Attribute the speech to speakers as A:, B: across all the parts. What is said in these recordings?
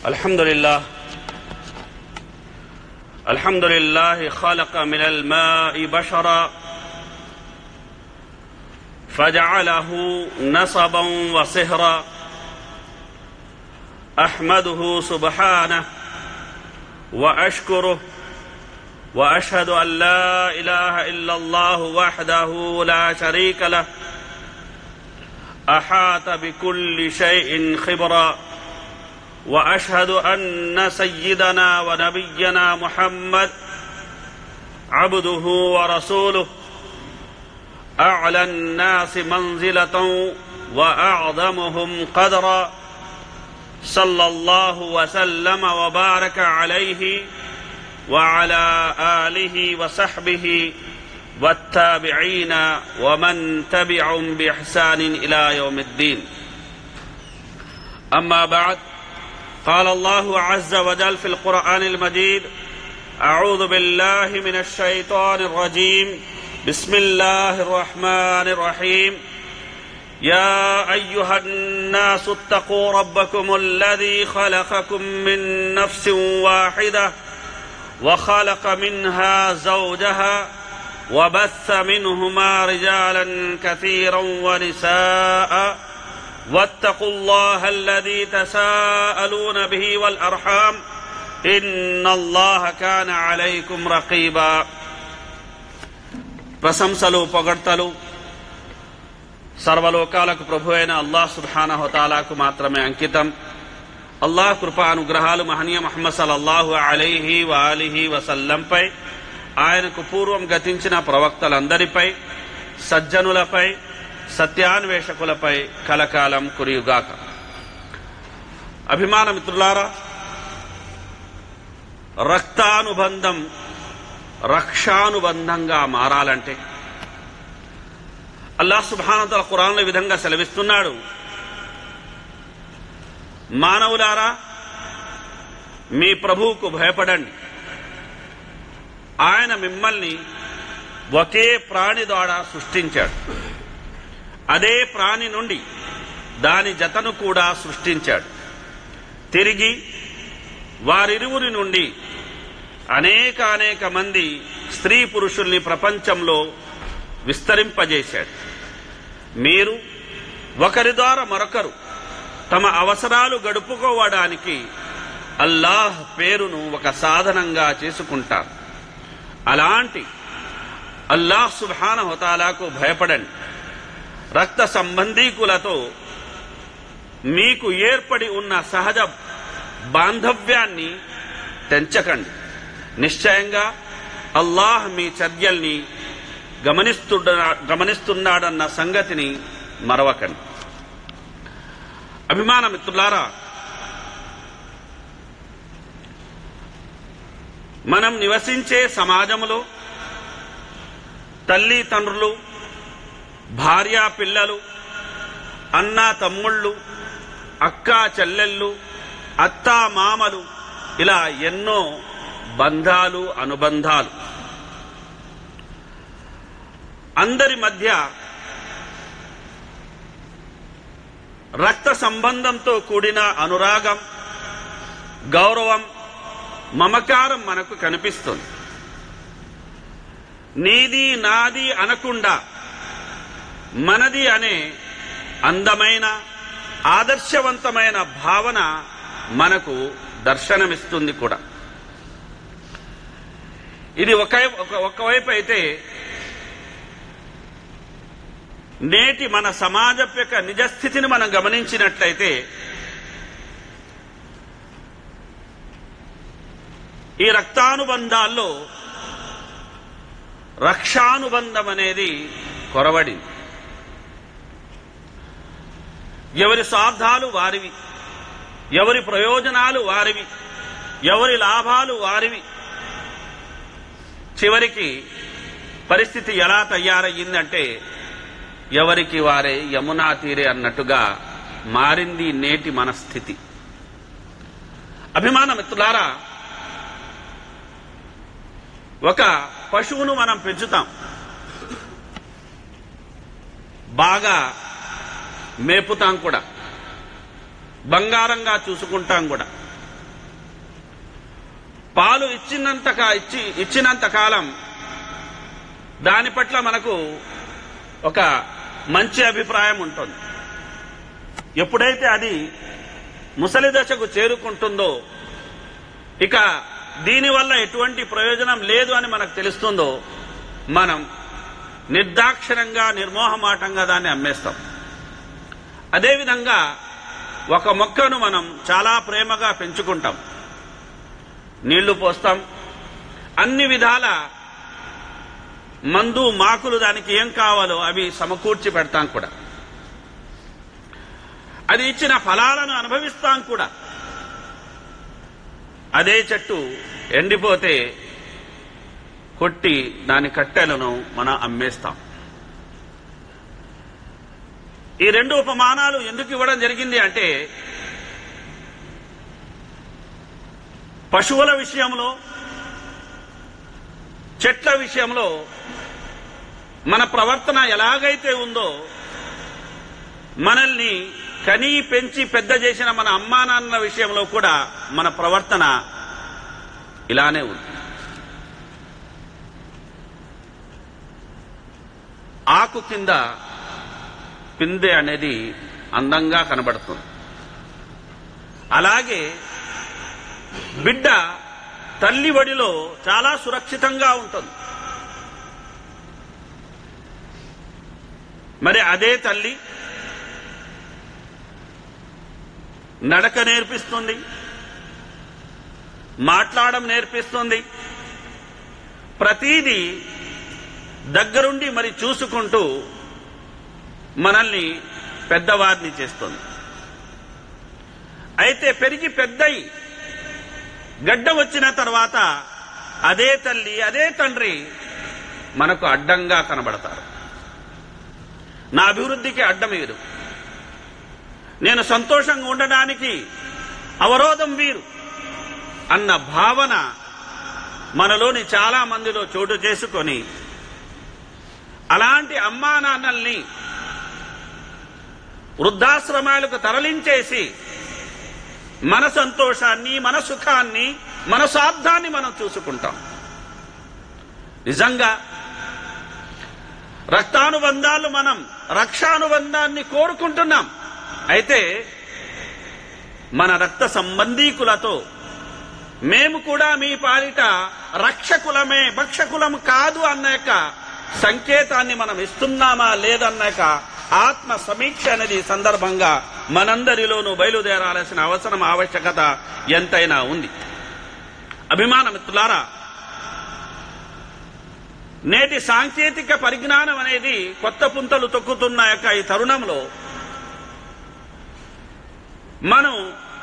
A: الحمد لله الحمد لله خلق من الماء بشرا فجعله نصبا وصهرا احمده سبحانه واشكره واشهد ان لا اله الا الله وحده لا شريك له احاط بكل شيء خبرا واشهد ان سيدنا ونبينا محمد عبده ورسوله اعلى الناس منزله واعظمهم قدرا صلى الله وسلم وبارك عليه وعلى اله وصحبه والتابعين ومن تبعهم باحسان الى يوم الدين اما بعد قال الله عز وجل في القران المجيد اعوذ بالله من الشيطان الرجيم بسم الله الرحمن الرحيم يا ايها الناس اتقوا ربكم الذي خلقكم من نفس واحده وخلق منها زوجها وبث منهما رجالا كثيرا ونساء واتقوا الله الذي تساءلون به والارحام ان الله كان عليكم رقيبا ప్రశంసలు పొగడ్తలు సర్వలోకాలకు ప్రభు అయిన అల్లాహ్ సుబ్హానహుతాలాకు మాత్రమే అంకితం అల్లాహ్ కృపా అనుగ్రహాలు మహనీయ మహమ్మద్ సల్లల్లాహు అలైహి వాలిహి వసల్లంపై ఆయనకు పూర్వం గతించిన ప్రవక్తలందరిపై సజ్జనులపై సత్యాన్వేషకులపై కలకాలం కురియుగాక అభిమాన మిత్రులారా రక్తానుబంధం రక్షానుబంధంగా మారాలంటే అల్లాహ్ సుభానతల ఖురాన్లో ఈ విధంగా సెలవిస్తున్నాడు మానవులారా మీ ప్రభువుకు భయపడండి ఆయన మిమ్మల్ని ఒకే ప్రాణి ద్వారా సృష్టించాడు అదే ప్రాణి నుండి దాని జతను కూడా సృష్టించాడు తిరిగి వారిరువురి నుండి అనేక అనేక మంది స్త్రీ పురుషుల్ని ప్రపంచంలో విస్తరింపజేశాడు మీరు ఒకరి ద్వారా మరొకరు తమ అవసరాలు గడుపుకోవడానికి అల్లాహ్ పేరును ఒక సాధనంగా చేసుకుంటారు అలాంటి అల్లాహ్ సుభాన హోతాలాకు భయపడండి రక్త సంబంధీకులతో మీకు ఏర్పడి ఉన్న సహజ బాంధవ్యాన్ని తెంచకండి నిశ్చయంగా అల్లాహ్ మీ చర్యల్ని గమనిస్తున్నా గమనిస్తున్నాడన్న సంగతిని మరవకండి అభిమాన మిత్రులారా మనం నివసించే సమాజంలో తల్లి తండ్రులు భార్య పిల్లలు అన్న తమ్ముళ్ళు అక్క చెల్లెళ్ళు అత్త మామలు ఇలా ఎన్నో బంధాలు అనుబంధాలు అందరి మధ్య రక్త సంబంధంతో కూడిన అనురాగం గౌరవం మమకారం మనకు కనిపిస్తుంది నీది నాది అనకుండా మనది అనే అందమైన ఆదర్శవంతమైన భావన మనకు దర్శనమిస్తుంది కూడా ఇది ఒక ఒకవైపు అయితే నేటి మన సమాజం యొక్క నిజస్థితిని మనం గమనించినట్లయితే ఈ రక్తానుబంధాల్లో రక్షానుబంధం అనేది కొరవడింది ఎవరి స్వార్థాలు వారివి ఎవరి ప్రయోజనాలు వారివి ఎవరి లాభాలు వారివి చివరికి పరిస్థితి ఎలా తయారయ్యిందంటే ఎవరికి వారే యమునా తీరే అన్నట్టుగా మారింది నేటి మన స్థితి అభిమాన మిత్రులారా ఒక పశువును మనం పెంచుతాం బాగా మేపుతాం కూడా బంగారంగా చూసుకుంటాం కూడా పాలు ఇచ్చినంత కా- ఇచ్చి ఇచ్చినంత కాలం దాని పట్ల మనకు ఒక మంచి అభిప్రాయం ఉంటుంది ఎప్పుడైతే అది ముసలి దశకు చేరుకుంటుందో ఇక దీనివల్ల ఎటువంటి ప్రయోజనం లేదు అని మనకు తెలుస్తుందో మనం నిర్దాక్షిణంగా నిర్మోహమాటంగా దాన్ని అమ్మేస్తాం అదేవిధంగా ఒక మొక్కను మనం చాలా ప్రేమగా పెంచుకుంటాం నీళ్లు పోస్తాం అన్ని విధాల మందు మాకులు దానికి ఏం కావాలో అవి సమకూర్చి పెడతాం కూడా అది ఇచ్చిన ఫలాలను అనుభవిస్తాం కూడా అదే చెట్టు ఎండిపోతే కొట్టి దాని కట్టెలను మనం అమ్మేస్తాం ఈ రెండు ఉపమానాలు ఎందుకు ఇవ్వడం జరిగింది అంటే పశువుల విషయంలో చెట్ల విషయంలో మన ప్రవర్తన ఎలాగైతే ఉందో మనల్ని కనీ పెంచి పెద్ద చేసిన మన అమ్మా నాన్నల విషయంలో కూడా మన ప్రవర్తన ఇలానే ఉంది ఆకు కింద పిందె అనేది అందంగా కనబడుతుంది అలాగే బిడ్డ తల్లి వడిలో చాలా సురక్షితంగా ఉంటుంది మరి అదే తల్లి నడక నేర్పిస్తుంది మాట్లాడడం నేర్పిస్తుంది ప్రతీది దగ్గరుండి మరి చూసుకుంటూ మనల్ని పెద్దవారిని చేస్తుంది అయితే పెరిగి పెద్దయి గడ్డ వచ్చిన తర్వాత అదే తల్లి అదే తండ్రి మనకు అడ్డంగా కనబడతారు నా అభివృద్ధికి అడ్డం వీరు నేను సంతోషంగా ఉండడానికి అవరోధం వీరు అన్న భావన మనలోని చాలా మందిలో చోటు చేసుకొని అలాంటి అమ్మా నాన్నల్ని వృద్ధాశ్రమాలకు తరలించేసి మన సంతోషాన్ని మన సుఖాన్ని మన స్వార్థాన్ని మనం చూసుకుంటాం నిజంగా రక్తానుబంధాలు మనం రక్షానుబంధాన్ని కోరుకుంటున్నాం అయితే మన రక్త సంబంధీకులతో మేము కూడా మీ పాలిట రక్షకులమే భక్షకులం కాదు అన్న యొక్క సంకేతాన్ని మనం ఇస్తున్నామా లేదన్న యొక్క ఆత్మ సమీక్ష అనేది ఈ సందర్భంగా మనందరిలోనూ బయలుదేరాల్సిన అవసరం ఆవశ్యకత ఎంతైనా ఉంది అభిమాన మిత్రులారా నేటి సాంకేతిక పరిజ్ఞానం అనేది కొత్త పుంతలు తొక్కుతున్న యొక్క ఈ తరుణంలో మనం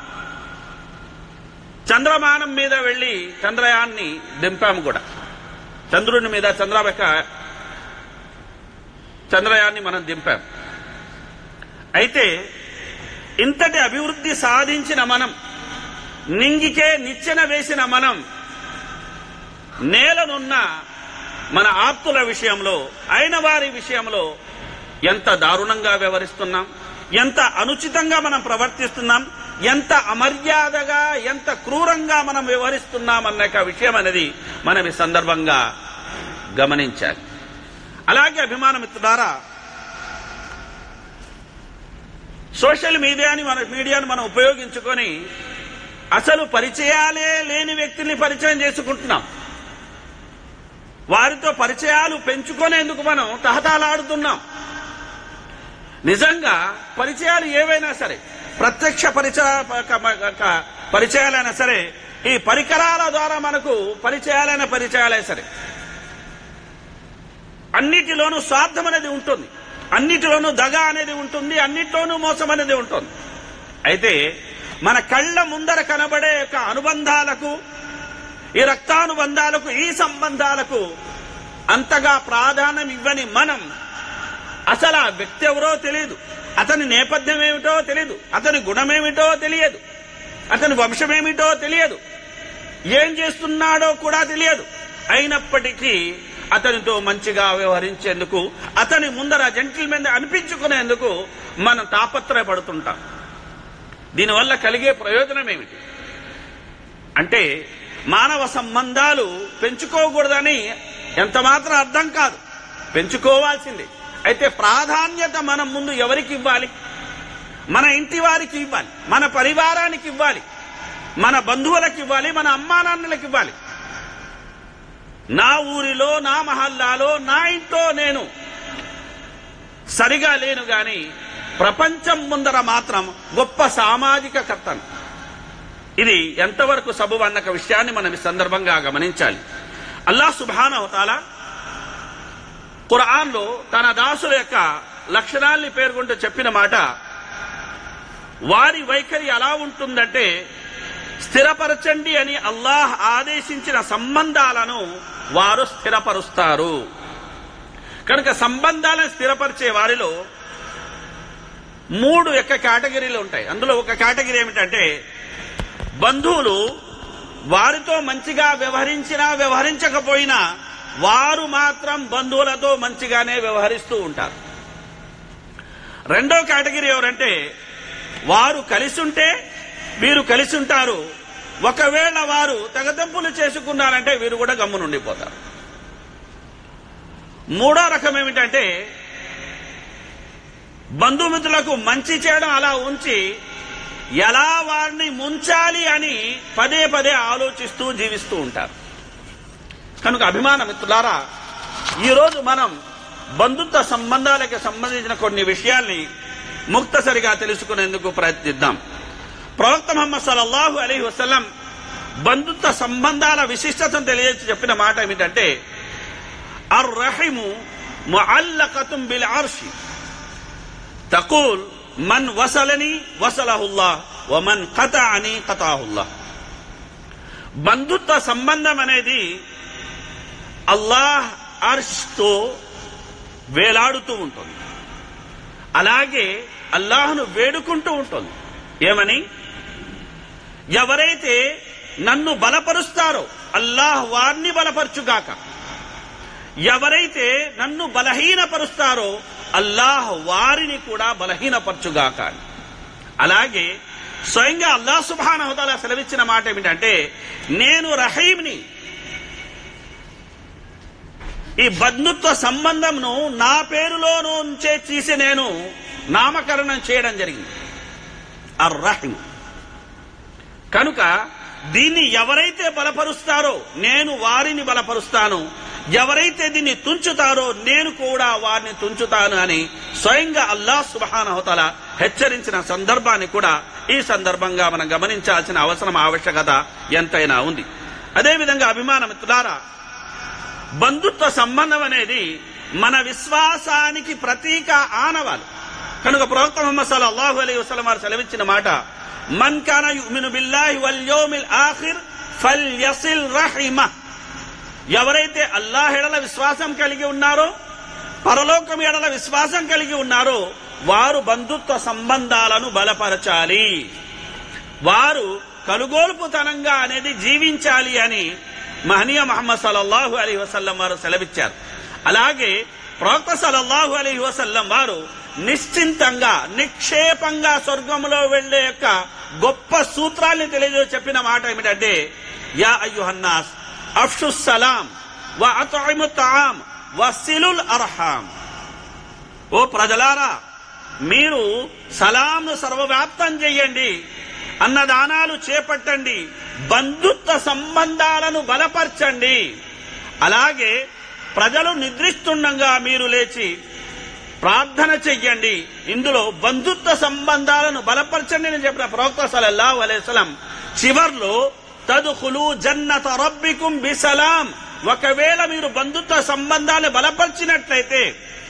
A: చంద్రమానం మీద వెళ్లి చంద్రయాన్ని దింపాము కూడా చంద్రుని మీద చంద్రబెక్క చంద్రయాన్ని మనం దింపాం అయితే ఇంతటి అభివృద్ధి సాధించిన మనం నింగికే నిచ్చెన వేసిన మనం నేలనున్న మన ఆప్తుల విషయంలో అయిన వారి విషయంలో ఎంత దారుణంగా వ్యవహరిస్తున్నాం ఎంత అనుచితంగా మనం ప్రవర్తిస్తున్నాం ఎంత అమర్యాదగా ఎంత క్రూరంగా మనం వ్యవహరిస్తున్నాం అన్న యొక్క విషయం అనేది మనం ఈ సందర్భంగా గమనించాలి అలాగే అభిమాన మిత్రులారా సోషల్ మీడియాని మన మీడియాని మనం ఉపయోగించుకొని అసలు పరిచయాలే లేని వ్యక్తుల్ని పరిచయం చేసుకుంటున్నాం వారితో పరిచయాలు పెంచుకునేందుకు మనం తహతాలాడుతున్నాం నిజంగా పరిచయాలు ఏవైనా సరే ప్రత్యక్ష పరిచయ పరిచయాలైనా సరే ఈ పరికరాల ద్వారా మనకు పరిచయాలైన పరిచయాలే సరే అన్నిటిలోనూ స్వార్థం అనేది ఉంటుంది అన్నిటిలోనూ దగ అనేది ఉంటుంది అన్నిటిలోనూ మోసం అనేది ఉంటుంది అయితే మన కళ్ళ ముందర కనబడే యొక్క అనుబంధాలకు ఈ రక్తానుబంధాలకు ఈ సంబంధాలకు అంతగా ప్రాధాన్యం ఇవ్వని మనం అసలు ఆ వ్యక్తి ఎవరో తెలియదు అతని నేపథ్యం ఏమిటో తెలియదు అతని గుణమేమిటో తెలియదు అతని వంశమేమిటో తెలియదు ఏం చేస్తున్నాడో కూడా తెలియదు అయినప్పటికీ అతనితో మంచిగా వ్యవహరించేందుకు అతని ముందర జెంటిల్మెన్ అనిపించుకునేందుకు మనం తాపత్రయపడుతుంటాం దీనివల్ల కలిగే ప్రయోజనం ఏమిటి అంటే మానవ సంబంధాలు పెంచుకోకూడదని ఎంత మాత్రం అర్థం కాదు పెంచుకోవాల్సిందే అయితే ప్రాధాన్యత మనం ముందు ఎవరికి ఇవ్వాలి మన ఇంటి వారికి ఇవ్వాలి మన పరివారానికి ఇవ్వాలి మన బంధువులకు ఇవ్వాలి మన అమ్మా నాన్నలకు ఇవ్వాలి నా ఊరిలో నా మహల్లాలో నా ఇంట్లో నేను సరిగా లేను గాని ప్రపంచం ముందర మాత్రం గొప్ప సామాజిక కర్తను ఇది ఎంతవరకు సబు అన్న విషయాన్ని మనం ఈ సందర్భంగా గమనించాలి అల్లాహ్ సుబానవతాల ఖురాన్లో తన దాసుల యొక్క లక్షణాల్ని పేర్కొంటూ చెప్పిన మాట వారి వైఖరి ఎలా ఉంటుందంటే స్థిరపరచండి అని అల్లాహ్ ఆదేశించిన సంబంధాలను వారు స్థిరపరుస్తారు కనుక సంబంధాలను స్థిరపరిచే వారిలో మూడు యొక్క కేటగిరీలు ఉంటాయి అందులో ఒక కేటగిరీ ఏమిటంటే బంధువులు వారితో మంచిగా వ్యవహరించినా వ్యవహరించకపోయినా వారు మాత్రం బంధువులతో మంచిగానే వ్యవహరిస్తూ ఉంటారు రెండో కేటగిరీ ఎవరంటే వారు కలిసి ఉంటే వీరు కలిసి ఉంటారు ఒకవేళ వారు తెగదెంపులు చేసుకున్నారంటే వీరు కూడా గమ్మునుండిపోతారు మూడో రకం ఏమిటంటే బంధుమిత్రులకు మంచి చేయడం అలా ఉంచి ఎలా వారిని ముంచాలి అని పదే పదే ఆలోచిస్తూ జీవిస్తూ ఉంటారు కనుక అభిమాన మిత్రులారా ఈరోజు మనం బంధుత్వ సంబంధాలకు సంబంధించిన కొన్ని విషయాల్ని ముక్తసరిగా తెలుసుకునేందుకు ప్రయత్నిద్దాం ప్రవక్త మహమ్మద్ సల్లల్లాహు అలీ వసల్లం బంధుత్వ సంబంధాల విశిష్టతను తెలియజేసి చెప్పిన మాట ఏమిటంటే అర్ రహిము ముఅల్లకతుం బిల్ అర్షి తకూల్ మన్ వసలని వసలహుల్లా వమన్ కతఅని కతాహుల్లా బంధుత్వ సంబంధం అనేది అల్లాహ్ అర్ష్తో వేలాడుతూ ఉంటుంది అలాగే అల్లాహ్ను వేడుకుంటూ ఉంటుంది ఏమని ఎవరైతే నన్ను బలపరుస్తారో అల్లాహ్ వారిని బలపరచుగాక ఎవరైతే నన్ను బలహీనపరుస్తారో అల్లాహ్ వారిని కూడా బలహీనపరచుగాక అని. అలాగే స్వయంగా అల్లాహ్ సుబానహుతాల సెలవిచ్చిన మాట ఏమిటంటే నేను రహీంని ఈ బంధుత్వ సంబంధంను నా పేరులో నుంచే తీసి నేను నామకరణం చేయడం జరిగింది అర్ రహీం కనుక దీన్ని ఎవరైతే బలపరుస్తారో నేను వారిని బలపరుస్తాను ఎవరైతే దీన్ని తుంచుతారో నేను కూడా వారిని తుంచుతాను అని స్వయంగా అల్లాహ్ సుబహానహతల హెచ్చరించిన సందర్భాన్ని కూడా ఈ సందర్భంగా మనం గమనించాల్సిన అవసరం ఆవశ్యకత ఎంతైనా ఉంది అదేవిధంగా అభిమాన మిత్రులారా బంధుత్వ సంబంధం అనేది మన విశ్వాసానికి ప్రతీక ఆనవాలు కనుక ప్రవక్త ముహమ్మద్ సల్లల్లాహు అలైహి వసల్లం వారు సెలవిచ్చిన మాట మన్ కాన యుమిను బిల్లాహి వల్ యౌమిల్ ఆఖిర్ ఫల్యసిల్ రహిమహ్ ఎవరైతే అల్లాహ్ ఎడల విశ్వాసం కలిగి ఉన్నారో పరలోకం ఎడల విశ్వాసం కలిగి ఉన్నారో వారు బంధుత్వ సంబంధాలను బలపరచాలి వారు కలుగోలుపుతనంగా అనేది జీవించాలి అని మహనీయ మహమ్మద్ సల్లల్లాహు అలీ వసల్లం వారు సెలవిచ్చారు అలాగే ప్రవక్త సల్లల్లాహు అలీ వసల్లం వారు నిశ్చింతంగా నిక్షేపంగా స్వర్గంలో వెళ్లే యొక్క గొప్ప సూత్రాల్ని తెలియజేసి చెప్పిన మాట ఏమిటంటే యా అయ్యుహన్నాస్ అఫ్షు సలాం వ అతఇము తామ్ వ సిలుల్ అర్హాం ఓ ప్రజలారా మీరు సలాంను సర్వవ్యాప్తం చెయ్యండి అన్నదానాలు చేపట్టండి బంధుత్వ సంబంధాలను బలపరచండి అలాగే ప్రజలు నిద్రిస్తుండగా మీరు లేచి ప్రార్థన చెయ్యండి ఇందులో బంధుత్వ సంబంధాలను బలపరచండి అని చెప్పిన ప్రవక్త సలల్లాహు అలైహిస్సలాం చివర్లో తదుఖులు జన్నత రబ్బికుం బిసలాం ఒకవేళ మీరు బంధుత్వ సంబంధాలు బలపరిచినట్లయితే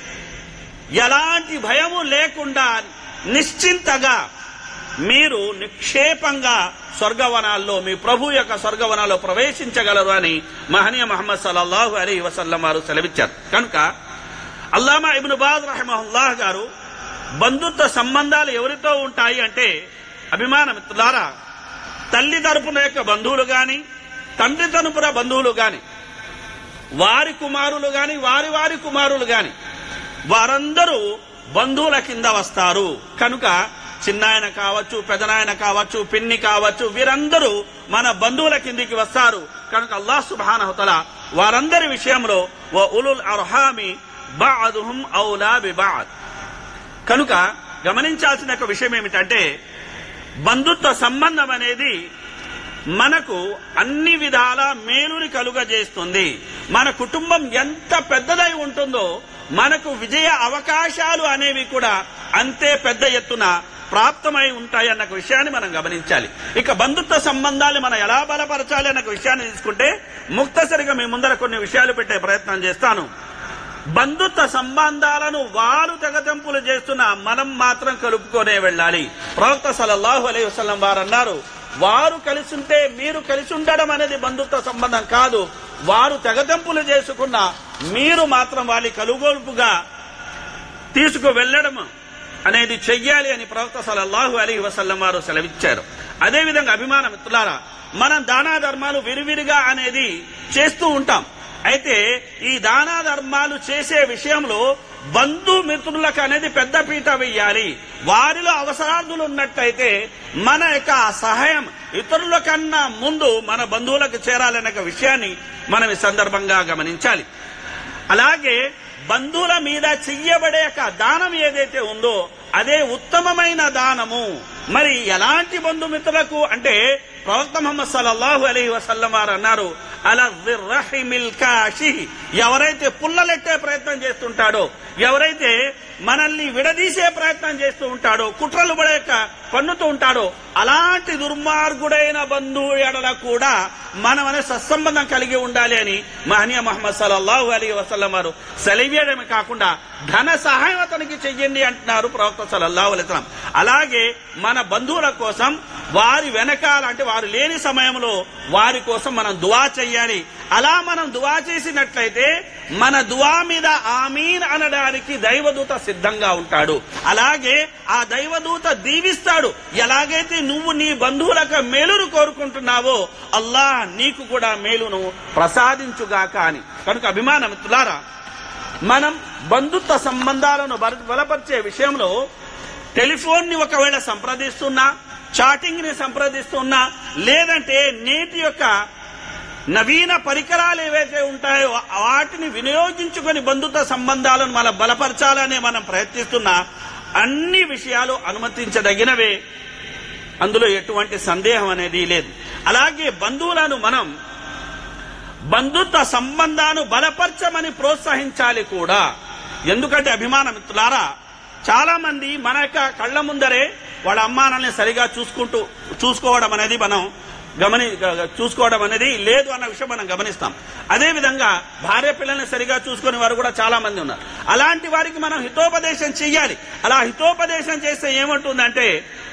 A: ఎలాంటి భయము లేకుండా నిశ్చింతగా మీరు నిక్షేపంగా స్వర్గవనాల్లో మీ ప్రభు యొక్క స్వర్గవనాల్లో ప్రవేశించగలరు అని మహనీయ మహమ్మద్ సల్లల్లాహు అలీ వసల్లం వారు సెలవిచ్చారు కనుక అల్లామా ఇబ్ను బాద్ రహమహుల్లాహ్ గారు బంధుత్వ సంబంధాలు ఎవరితో ఉంటాయి అంటే అభిమాన మిత్రులారా తల్లి తరపున యొక్క బంధువులు గాని తండ్రి తరపున బంధువులు గాని వారి కుమారులు గాని వారి వారి కుమారులు గాని వారందరూ బంధువుల కింద వస్తారు కనుక చిన్నాయన కావచ్చు పెదనాయన కావచ్చు పిన్ని కావచ్చు వీరందరూ మన బంధువుల కిందికి వస్తారు కనుక అల్లాహ్ సుబానహతల వారందరి విషయంలో వ ఉలుల్ అర్హామి బాదుహుం ఔలా బిబాద్ కనుక గమనించాల్సిన ఒక విషయం ఏమిటంటే బంధుత్వ సంబంధం అనేది మనకు అన్ని విధాల మేలుని కలుగజేస్తుంది మన కుటుంబం ఎంత పెద్దదై ఉంటుందో మనకు విజయ అవకాశాలు అనేవి కూడా అంతే పెద్ద ఎత్తున ప్రాప్తమై ఉంటాయి అన్న ఒక విషయాన్ని మనం గమనించాలి ఇక బంధుత్వ సంబంధాలు మనం ఎలా బలపరచాలి అన్న ఒక విషయాన్ని తీసుకుంటే ముక్తసరిగా మీ ముందర కొన్ని విషయాలు పెట్టే ప్రయత్నం చేస్తాను బంధుత్వ సంబంధాలను వారు తెగతెంపులు చేస్తున్న మనం మాత్రం కలుపుకొనే వెళ్ళాలి ప్రవక్త సలల్లాహు అలైహి వసల్లం వారు అన్నారు వారు కలిసి ఉంటే మీరు కలిసి ఉండడం అనేది బంధుత్వ సంబంధం కాదు వారు తెగతెంపులు చేసుకున్న మీరు మాత్రం వారి కలుగొలుపుగా తీసుకు వెళ్ళడం అనేది చెయ్యాలి అని ప్రవక్త సలల్లాహు అలీ వసల్లం వారు సెలవిచ్చారు అదేవిధంగా అభిమాన మిత్రులారా మనం దానా ధర్మాలు విరివిరిగా అనేది చేస్తూ ఉంటాం అయితే ఈ దానా ధర్మాలు చేసే విషయంలో బంధుమిత్రులకు అనేది పెద్ద పీట వెయ్యాలి వారిలో అవసరార్థులు ఉన్నట్టయితే మన యొక్క సహాయం ఇతరుల కన్నా ముందు మన బంధువులకు చేరాలనే ఒక విషయాన్ని మనం ఈ సందర్భంగా గమనించాలి అలాగే బంధువుల మీద చెయ్యబడే యొక్క దానం ఏదైతే ఉందో అదే ఉత్తమమైన దానము మరి ఎలాంటి బంధుమిత్రులకు అంటే ప్రవక్త ముహమ్మద్ సల్లల్లాహు అలైహి వసల్లం వారు అన్నారు అలా రహిమిల్ కాషి ఎవరైతే పుల్లలెట్టే ప్రయత్నం చేస్తుంటాడో ఎవరైతే మనల్ని విడదీసే ప్రయత్నం చేస్తూ ఉంటాడో కుట్రలు పడేక పన్నుతూ ఉంటాడో అలాంటి దుర్మార్గుడైన బంధువు ఎడల కూడా మనం అనే సత్సంబంధం కలిగి ఉండాలి అని మహనీయ మహమ్మద్ సల్లల్లాహు అలీ వసల్లం వారు సెలవేయడమే కాకుండా ధన సహాయం అతనికి చెయ్యండి అంటున్నారు ప్రవక్త సల్లల్లాహు అలైహి వసల్లం అలాగే మన బంధువుల కోసం వారి వెనకాల అంటే వారు లేని సమయంలో వారి కోసం మనం దువా చెయ్యాలి అలా మనం దువా చేసినట్లయితే మన దువా మీద ఆమీన్ అనడానికి దైవదూత సిద్ధంగా ఉంటాడు అలాగే ఆ దైవదూత దీవిస్తాడు ఎలాగైతే నువ్వు నీ బంధువులకు మేలును కోరుకుంటున్నావో అల్లాహ్ నీకు కూడా మేలును ప్రసాదించుగాక అని కనుక అభిమాన మిత్రులారా మనం బంధుత్వ సంబంధాలను బల- బలపరిచే విషయంలో టెలిఫోన్ ని ఒకవేళ సంప్రదిస్తున్నా చాటింగ్ ని సంప్రదిస్తున్నా లేదంటే నేటి యొక్క నవీన పరికరాలు ఏవైతే ఉంటాయో వాటిని వినియోగించుకొని బంధుత్వ సంబంధాలను మనం బలపరచాలనే మనం ప్రయత్నిస్తున్నా అన్ని విషయాలు అనుమతించదగినవే అందులో ఎటువంటి సందేహం అనేది లేదు అలాగే బంధువులను మనం బంధుత్వ సంబంధాన్ని బలపరచమని ప్రోత్సహించాలి కూడా ఎందుకంటే అభిమాన మిత్రులారా చాలా మంది మన యొక్క కళ్ళ ముందరే వాళ్ళ అమ్మానాల్ని సరిగా చూసుకుంటూ చూసుకోవడం అనేది మనం గమని గ- చూసుకోవడం అనేది లేదు అన్న విషయం మనం గమనిస్తాం అదే విధంగా భార్య పిల్లల్ని సరిగా చూసుకునే వారు కూడా చాలా మంది ఉన్నారు అలాంటి వారికి మనం హితోపదేశం చెయ్యాలి అలా హితోపదేశం చేస్తే ఏమంటుందంటే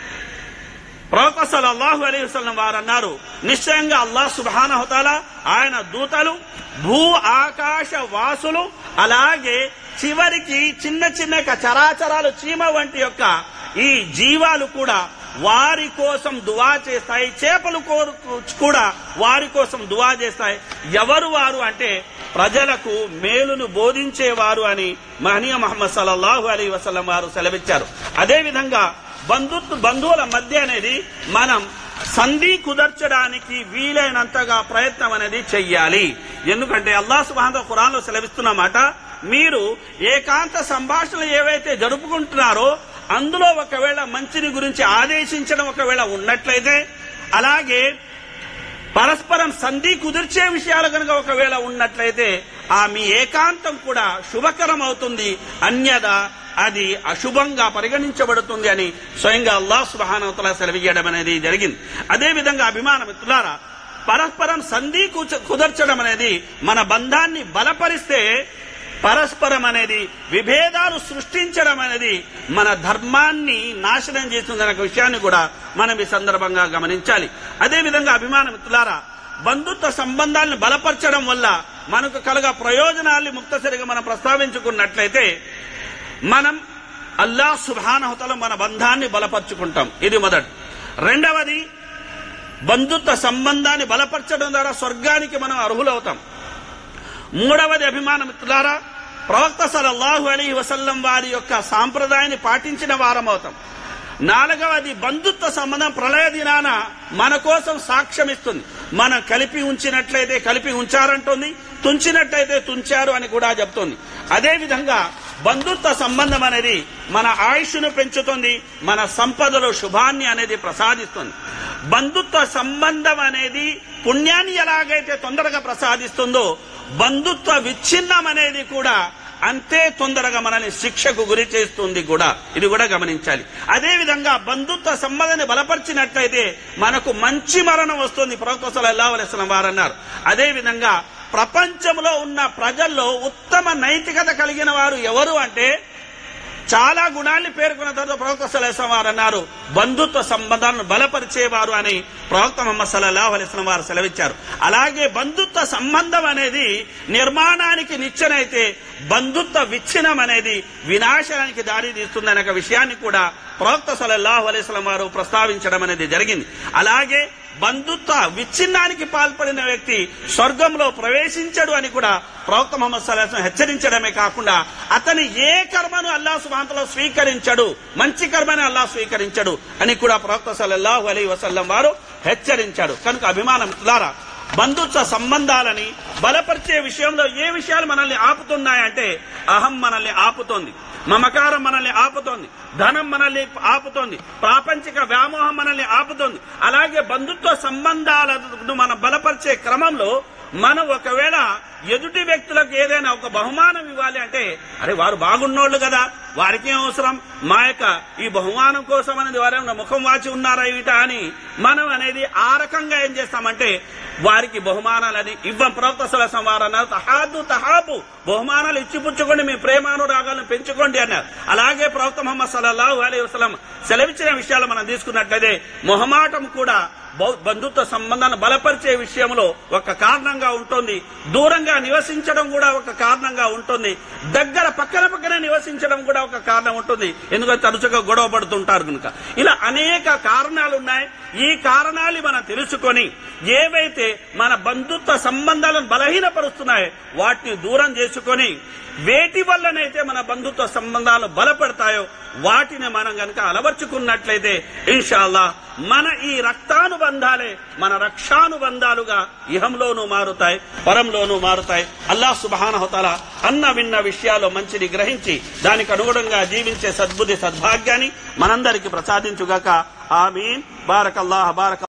A: ప్రవక్త సల్లల్లాహు అలైహి వసల్లం వారు అన్నారు నిశ్చయంగా అల్లాహ్ సుబ్హానహుతాల ఆయన దూతలు భూ ఆకాశ వాసులు అలాగే చివరికి చిన్న చిన్న యొక్క చరాచరాలు చీమ వంటి యొక్క ఈ జీవాలు కూడా వారి కోసం దువా చేస్తాయి చేపలు కోరు కూడా వారి కోసం దువా చేస్తాయి ఎవరు వారు అంటే ప్రజలకు మేలును బోధించేవారు అని మహనీయ మహమ్మద్ సల్లల్లాహు అలీ వసల్లం వారు సెలవిచ్చారు అదేవిధంగా బంధుత్వ బంధువుల మధ్య అనేది మనం సంధి కుదర్చడానికి వీలైనంతగా ప్రయత్నం అనేది చెయ్యాలి ఎందుకంటే అల్లాహ్ సుబ్హానహు ఖురాన్ లో సెలవిస్తున్న మాట మీరు ఏకాంత సంభాషణలు ఏవైతే జరుపుకుంటున్నారో అందులో ఒకవేళ మంచిని గురించి ఆదేశించడం ఒకవేళ ఉన్నట్లయితే అలాగే పరస్పరం సంధి కుదిర్చే విషయాలు కనుక ఒకవేళ ఉన్నట్లయితే ఆ మీ ఏకాంతం కూడా శుభకరం అవుతుంది అన్యద అది అశుభంగా పరిగణించబడుతుంది అని స్వయంగా అల్లాహ్ సుబహానవతల సెలవియడం అనేది జరిగింది అదే విధంగా అభిమాన మిత్రులారా పరస్పరం సంధి కుచ- కుదర్చడం అనేది మన బంధాన్ని బలపరిస్తే పరస్పరం అనేది విభేదాలు సృష్టించడం అనేది మన ధర్మాన్ని నాశనం చేస్తుందనే ఒక విషయాన్ని కూడా మనం ఈ సందర్భంగా గమనించాలి అదే విధంగా అభిమాన మిత్రులారా బంధుత్వ సంబంధాలను బలపరచడం వల్ల మనకు కలగ ప్రయోజనాల్ని ముక్తసరిగా మనం ప్రస్తావించుకున్నట్లయితే మనం అల్లాహ్ సుభానహతల మన బంధాన్ని బలపరుచుకుంటాం ఇది మొదటి రెండవది బంధుత్వ సంబంధాన్ని బలపరచడం ద్వారా స్వర్గానికి మనం అర్హులవుతాం మూడవది అభిమాన మిత్రులారా ప్రవక్త సలల్లాహు అలీ వసల్లం వారి యొక్క సాంప్రదాయాన్ని పాటించిన వారం అవుతాం నాలుగవది బంధుత్వ సంబంధం ప్రళయ దినాన మన కోసం సాక్ష్యం ఇస్తుంది మనం కలిపి ఉంచినట్లయితే కలిపి ఉంచారంటుంది తుంచినట్లయితే తుంచారు అని కూడా చెప్తుంది అదే విధంగా బంధుత్వ సంబంధం అనేది మన ఆయుష్ను పెంచుతుంది మన సంపదలో శుభాన్ని అనేది ప్రసాదిస్తుంది బంధుత్వ సంబంధం అనేది పుణ్యాన్ని ఎలాగైతే తొందరగా ప్రసాదిస్తుందో బంధుత్వ విచ్ఛిన్నం అనేది కూడా అంతే తొందరగా మనల్ని శిక్షకు గురి చేస్తుంది కూడా ఇది కూడా గమనించాలి అదే విధంగా బంధుత్వ సంబంధాన్ని బలపరిచినట్లయితే మనకు మంచి మరణం వస్తుంది ప్రవక్త సల్లల్లాహు అలైహి వసల్లం వారు అన్నారు అదే విధంగా ప్రపంచంలో ఉన్న ప్రజల్లో ఉత్తమ నైతికత కలిగిన వారు ఎవరు అంటే చాలా గుణాన్ని పేర్కొన్న తర్వాత ప్రవక్త సలహం వారు అన్నారు బంధుత్వ సంబంధాలను బలపరిచేవారు అని ప్రవక్త మొహమ్మద్ సల్లాహు అలైస్లం వారు సెలవిచ్చారు అలాగే బంధుత్వ సంబంధం అనేది నిర్మాణానికి నిచ్చెనైతే బంధుత్వ విచ్ఛిన్నం అనేది వినాశనానికి దారి తీస్తుందనే ఒక విషయాన్ని కూడా ప్రవక్త సలల్లాహు అలైస్లం వారు ప్రస్తావించడం అనేది జరిగింది అలాగే బంధుత్వ విచ్ఛిన్నానికి పాల్పడిన వ్యక్తి స్వర్గంలో ప్రవేశించడు అని కూడా ప్రవక్త మొహమ్మద్ సల్లాహం హెచ్చరించడమే కాకుండా అతని ఏ కర్మను అల్లా సుబాంతలో స్వీకరించడు మంచి కర్మని అల్లా స్వీకరించడు అని కూడా ప్రవక్త సల్లల్లాహు అలీ వసల్లం వారు హెచ్చరించాడు కనుక అభిమానం ద్వారా బంధుత్వ సంబంధాలని బలపరిచే విషయంలో ఏ విషయాలు మనల్ని ఆపుతున్నాయంటే అహం మనల్ని ఆపుతోంది మమకారం మనల్ని ఆపుతోంది ధనం మనల్ని ఆపుతోంది ప్రాపంచిక వ్యామోహం మనల్ని ఆపుతోంది అలాగే బంధుత్వ సంబంధాలను మనం బలపరిచే క్రమంలో మనం ఒకవేళ ఎదుటి వ్యక్తులకు ఏదైనా ఒక బహుమానం ఇవ్వాలి అంటే అరే వారు బాగున్నోళ్ళు కదా వారికి ఏం అవసరం మా యొక్క ఈ బహుమానం కోసం అనేది వారేమన్నా ముఖం వాచి ఉన్నారా ఇట అని మనం అనేది ఆ రకంగా ఏం చేస్తామంటే వారికి బహుమానాలని ఇవ్వం ప్రవక్త సలసం వారు అన్నారు తహాదు తహాబు బహుమానాలు ఇచ్చిపుచ్చుకోండి మీ ప్రేమానురాగాలను పెంచుకోండి అన్నారు అలాగే ప్రవక్త ముహమ్మద్ సల్లల్లాహు అలైహి వసల్లం సెలవిచ్చిన విషయాలు మనం తీసుకున్నట్లయితే మొహమాటం కూడా బౌ- బంధుత్వ సంబంధాన్ని బలపరిచే విషయంలో ఒక కారణంగా ఉంటుంది దూరంగా నివసించడం కూడా ఒక కారణంగా ఉంటుంది దగ్గర పక్కన పక్కన నివసించడం కూడా ఒక కారణం ఉంటుంది ఎందుకంటే తరచుగా గొడవ పడుతుంటారు కనుక ఇలా అనేక కారణాలు ఉన్నాయి ఈ కారణాలు మనం తెలుసుకొని ఏవైతే మన బంధుత్వ సంబంధాలను బలహీనపరుస్తున్నాయో వాటిని దూరం చేసుకొని వేటి వల్లనైతే మన బంధుత్వ సంబంధాలు బలపడతాయో వాటిని మనం గనక అలవర్చుకున్నట్లయితే ఇన్షాల్లా మన ఈ రక్తానుబంధాలే మన రక్షానుబంధాలుగా ఇహంలోనూ మారుతాయి పరంలోనూ మారుతాయి అల్లాహ్ సుబానహతల అన్న విన్న విషయాలు మంచిని గ్రహించి దానికి అనుగుణంగా జీవించే సద్బుద్ధి సద్భాగ్యాన్ని మనందరికి ప్రసాదించుగాక ఆమీన్ బారకల్లాహ్ బారక